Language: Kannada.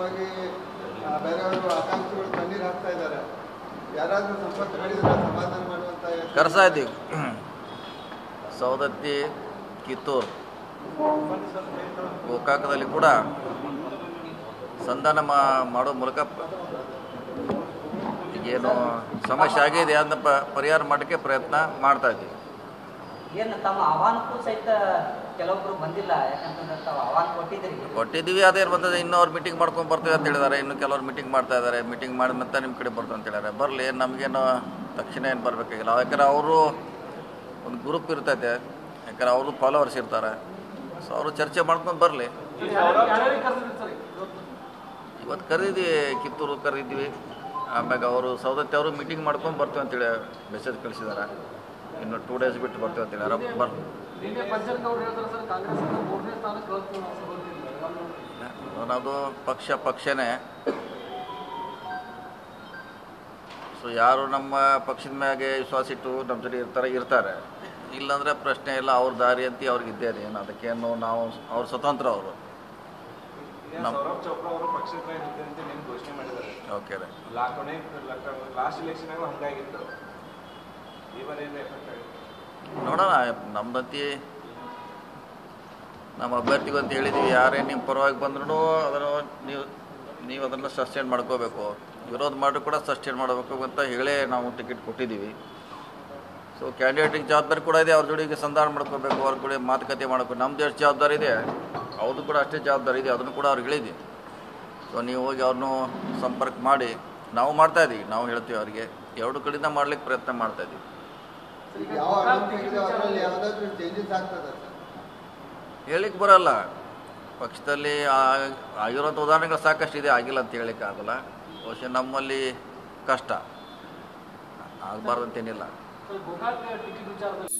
ವಿಚಾರವಾಗಿ ಆ, ಬೇರೆಯವರು ಆಕಾಂಕ್ಷಿಗಳು ಕಣ್ಣೀರು ಹಾಕ್ತಾ ಇದ್ದಾರೆ ಯಾರಾದ್ರೂ ಸಂಪರ್ಕ ಮಾಡಿದ್ರೆ ಸಮಾಧಾನ ಮಾಡುವಂತ ಕರ್ಸಾ ಇದ್ದೀವಿ ಸೌದತ್ತಿ ಕಿತ್ತೂರು ಗೋಕಾಕದಲ್ಲಿ ಕೂಡ ಸಂಧಾನ ಮಾ- ಮಾಡೋ ಮೂಲಕ ಪ- ಈಗೇನು ಸಮಸ್ಯೆ ಆಗಿದೆ ಅದನ್ನ ಪ ಪರಿಹಾರ ಮಾಡೋಕ್ಕೆ ಪ್ರಯತ್ನ ಮಾಡ್ತಾ ಇದ್ದೀವಿ ಏನು ತಮ್ಮ ಆಹ್ವಾನಕ್ಕೂ ಸಹಿತ ಕೆಲವೊಬ್ರು ಬಂದಿಲ್ಲ ಯಾಕಂತಂದ್ರೆ ತಾವು ಆಹ್ವಾನ ಕೊಟ್ಟಿದ್ದೀರಿ ಕೊಟ್ಟಿದ್ದೀವಿ ಅದೇನು ಬಂದದೆ ಇನ್ನೂ ಅವ್ರು ಮೀಟಿಂಗ್ ಮಾಡ್ಕೊಂಡು ಬರ್ತೀವಿ ಅಂತ ಹೇಳಿದ್ದಾರೆ ಇನ್ನು ಕೆಲವ್ರು ಮೀಟಿಂಗ್ ಮಾಡ್ತಾ ಇದ್ದಾರೆ ಮೀಟಿಂಗ್ ಮಾಡಿದ ಮತ್ತೆ ನಿಮ್ಮ ಕಡೆ ಬರ್ತೀವಿ ಅಂತ ಹೇಳಿದ್ದಾರೆ ಬರಲಿ ನಮಗೇನು ತಕ್ಷಣ ಏನು ಬರಬೇಕಾಗಿಲ್ಲ ಯಾಕಂದ್ರೆ ಅವರು ಒಂದು ಗ್ರೂಪ್ ಇರ್ತೈತೆ ಯಾಕಂದ್ರೆ ಅವರು ಫಾಲೋವರ್ಸ್ ಇರ್ತಾರೆ ಸೊ ಅವರು ಚರ್ಚೆ ಮಾಡ್ಕೊಂಡು ಬರಲಿ ಇವತ್ತು ಕರೀದಿವಿ ಕಿತ್ತೂರು ಕರೀದಿವಿ ಆಮ್ಯಾಗ ಅವರು ಸೌದತ್ತಿ ಅವರು ಮೀಟಿಂಗ್ ಮಾಡ್ಕೊಂಡು ಬರ್ತೀವಿ ಅಂತೇಳಿ ಮೆಸೇಜ್ ಕಳಿಸಿದ್ದಾರೆ ಇನ್ನು ಟೂ ಡೇಸ್ ಬಿಟ್ಟು ಬರ್ತೀವಿ ಅಂತ ಹೇಳಿದಾರೆ ಬರ್ ನಿನ್ನೆ ಪಂಚರ್ಕ ಅವ್ರು ಹೇಳ್ತಾರೆ ಸರ್ ಕಾಂಗ್ರೆಸ್ ಮೂರನೇ ಸ್ಥಾನಕ್ಕೆ ಕಳಿಸ್ತೀವಿ ನಾವು ಸೋಲ್ತಿಲ್ಲ ಅದು ಪಕ್ಷ ಪಕ್ಷನೇ ಸೊ ಯಾರು ನಮ್ಮ ಪಕ್ಷದ ಮ್ಯಾಗೆ ವಿಶ್ವಾಸ ಇಟ್ಟು ನಮ್ಮ ಜೊತೆ ಇರ್ತಾರೆ ಇರ್ತಾರೆ ಇಲ್ಲಾಂದ್ರೆ ಪ್ರಶ್ನೆ ಇಲ್ಲ ಅವ್ರ ದಾರಿ ಅಂತ ಅವ್ರಿಗೆ ಇದ್ದೇ ಇದೆ ಏನು ಅದಕ್ಕೇನು ನಾವು ಅವ್ರ ಸ್ವತಂತ್ರ ಅವರು ನಮ್- ಸೌರಭ್ ಚೋಪ್ರಾ ಅವರು ಪಕ್ಷದ ಇರುತ್ತೆ ಅಂತ ನಿಮ್ಗೆ ಘೋಷಣೆ ಮಾಡಿದ್ದಾರೆ ಓಕೆ ರೀ ಲಾ ಕೊನೆ ಲಾಸ್ಟ್ ಎಲೆಕ್ಷನ್ ಆಗ ಹಂಗಾಗಿತ್ತು ಈ ಬಾರಿ ಏನು ಎಫೆಕ್ಟ್ ಆಗಿದೆ ನೋಡೋಣ ನಮ್ದಂತಿ ನಮ್ಮ ಅಭ್ಯರ್ಥಿಗೂ ಅಂತ ಹೇಳಿದ್ವಿ ಯಾರೇ ನಿಮ್ಮ ಪರವಾಗಿ ಬಂದ್ರೂ ಅದನ್ನು ನೀವು ನೀವು ಅದನ್ನು ಸಸ್ಟೈನ್ ಮಾಡ್ಕೋಬೇಕು ವಿರೋಧ ಮಾಡಿದ್ರು ಕೂಡ ಸಸ್ಟೈನ್ ಮಾಡಬೇಕು ಅಂತ ಹೇಳೇ ನಾವು ಟಿಕೆಟ್ ಕೊಟ್ಟಿದ್ದೀವಿ ಸೊ ಕ್ಯಾಂಡಿಡೇಟಿಗೆ ಜವಾಬ್ದಾರಿ ಕೂಡ ಇದೆ ಅವ್ರ ಜೋಡಿಗೆ ಸಂಧಾನ ಮಾಡ್ಕೋಬೇಕು ಅವ್ರ ಕೂಡ ಮಾತುಕತೆ ಮಾಡಬೇಕು ನಮ್ದು ಎಷ್ಟು ಜವಾಬ್ದಾರಿ ಇದೆ ಅವ್ರದ್ದು ಕೂಡ ಅಷ್ಟೇ ಜವಾಬ್ದಾರಿ ಇದೆ ಅದನ್ನು ಕೂಡ ಅವ್ರಿಗೆ ಹೇಳಿದ್ವಿ ಸೊ ನೀವು ಹೋಗಿ ಅವ್ರನ್ನೂ ಸಂಪರ್ಕ ಮಾಡಿ ನಾವು ಮಾಡ್ತಾ ಇದ್ದೀವಿ ನಾವು ಹೇಳ್ತೀವಿ ಅವರಿಗೆ ಎರಡು ಕಡೆಯಿಂದ ಮಾಡ್ಲಿಕ್ಕೆ ಪ್ರಯತ್ನ ಮಾಡ್ತಾ ಇದ್ದೀವಿ ಈಗ ಯಾವ ಅನುಮತಿ ಇದೆ ಅದರಲ್ಲಿ ಯಾವ್ದಾದ್ರು ಚೇಂಜಸ್ ಆಗ್ತದೆ ಸರ್ ಹೇಳಿಕ್ಕೆ ಬರಲ್ಲ ಪಕ್ಷದಲ್ಲಿ ಆ- ಆಗಿರೋಂಥ ಉದಾಹರಣೆಗಳು ಸಾಕಷ್ಟು ಇದೆ ಆಗಿಲ್ಲ ಅಂತ ಹೇಳಿಕ್ಕೆ ಆಗಲ್ಲ ಬಹುಶಃ ನಮ್ಮಲ್ಲಿ ಕಷ್ಟ ಆಗಬಾರ್ದಂತೇನಿಲ್ಲ ಸರ್ ಗೋಕಾಕ್ ಟಿಕೆಟ್ ವಿಚಾರದಲ್ಲಿ